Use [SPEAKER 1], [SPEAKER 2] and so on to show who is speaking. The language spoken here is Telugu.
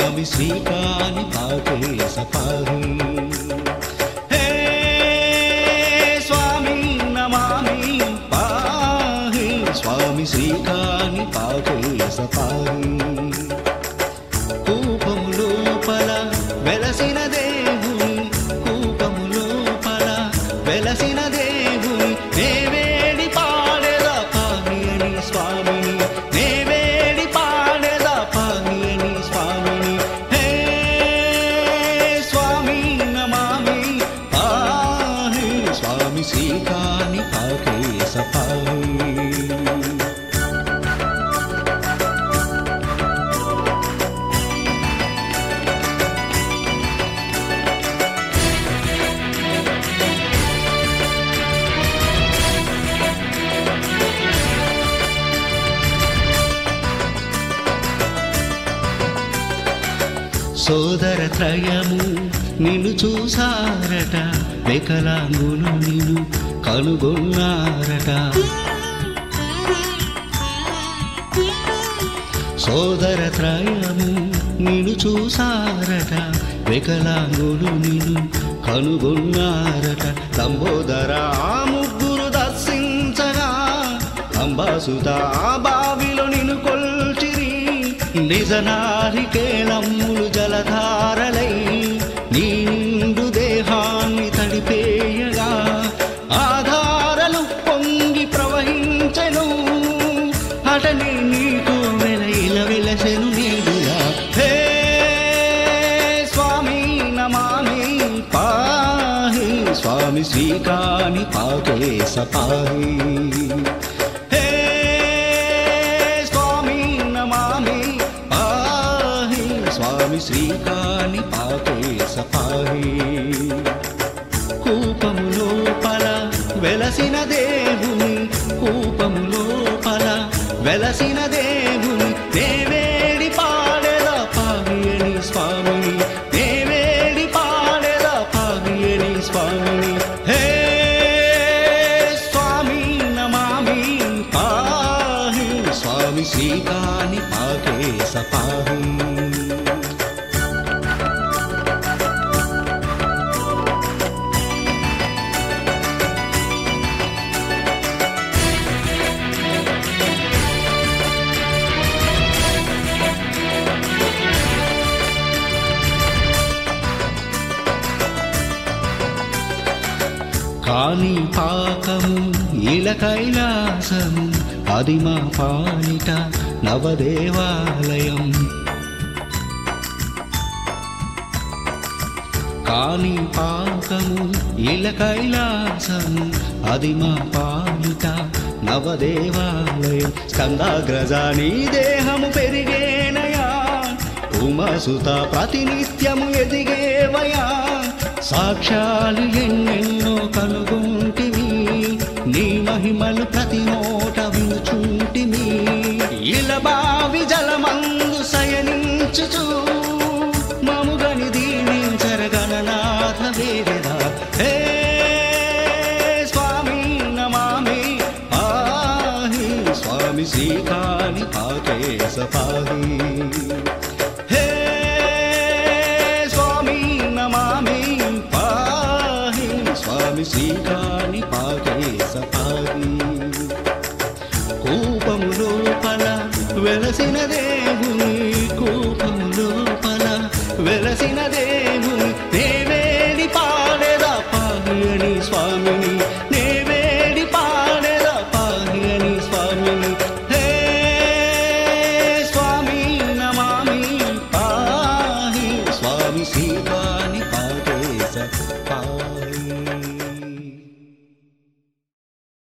[SPEAKER 1] స్వామి శ్రీకాని పాకే సపాహి హే స్వామి నమామి పాహి స్వామి శ్రీకాని పాకే సపాహి కూపము లోపల వెలసిన దేవుని కూపము లోపల వెలసిన దేవుని నేవేడి పాడేదా పానీయని స్వామిని నేవేడి పాడేదా పానీయని స్వామిని హే స్వామి నమామి పాహి స్వామి శ్రీకాని పాకే సపాహి సోదర త్రయము నిన్ను చూసారట వికలాంగులు నిన్ను కనుగొన్నారట సోదర త్రయము నిన్ను చూసారట వికలాంగులు నిన్ను కనుగొన్నారట లంబోదర ఆ ముగ్గురు దర్శించగా అంబాసుత ఆ బావిలో నిన్ను కొల్చిరి నిజ నారికేళమ్ములు జలధారలై నీండు దేహాన్ని తడిపేయగా ఆధారలు పొంగి ప్రవహించెను అటని నీకు వెల ఇల వెలసెను నీడులా హే స్వామి నమామి పాహి స్వామి శ్రీకాని పాకే సపాహి హే స్వామి నమామి పాహి స్వామి శ్రీకాని పాకే సపాహి కూపము లోపల వెలసిన దేవుని కూపము లోపల వెలసిన దేవుని దేవేడి పాడేదా పాగియని స్వామిని దేవేడి పాడేదా పాగియని స్వామిని హే స్వామి నమామి పాహి స్వామి శ్రీకాని పాకే సపాహి కాని పాకము ఇల కైలాసము అది మా పాలిట నవదేవాలయం కాని పాకము ఇల కైలాసము అది మా పాలిట నవదేవాలయం స్కందాగ్రజాని దేహము పెరిగేనయా ఉమసుత ప్రతినిత్యము ఎదిగేవయా సాక్ష్యాలు ఎన్నెన్నో కనుగొంటివి నీ మహిమలు ప్రతి నోట వినుచుంటిమి ఇలబావి జలమందు శయనించుచు మముగని దీవించరగణనాథ వేదరా హే స్వామి నమామి ఆహి స్వామి శ్రీకాని పాకే సపాహి హే స్వామి నమామి పాహి స్వామి శ్రీకాని పాకే సపాహి కూపము లోపల వెలసిన దేవుని కూపము లోపల వెలసిన దేవుని దేవేడి పాడేదా పాహియని స్వామిని దేవేడి పాడేదా పాహియని స్వామిని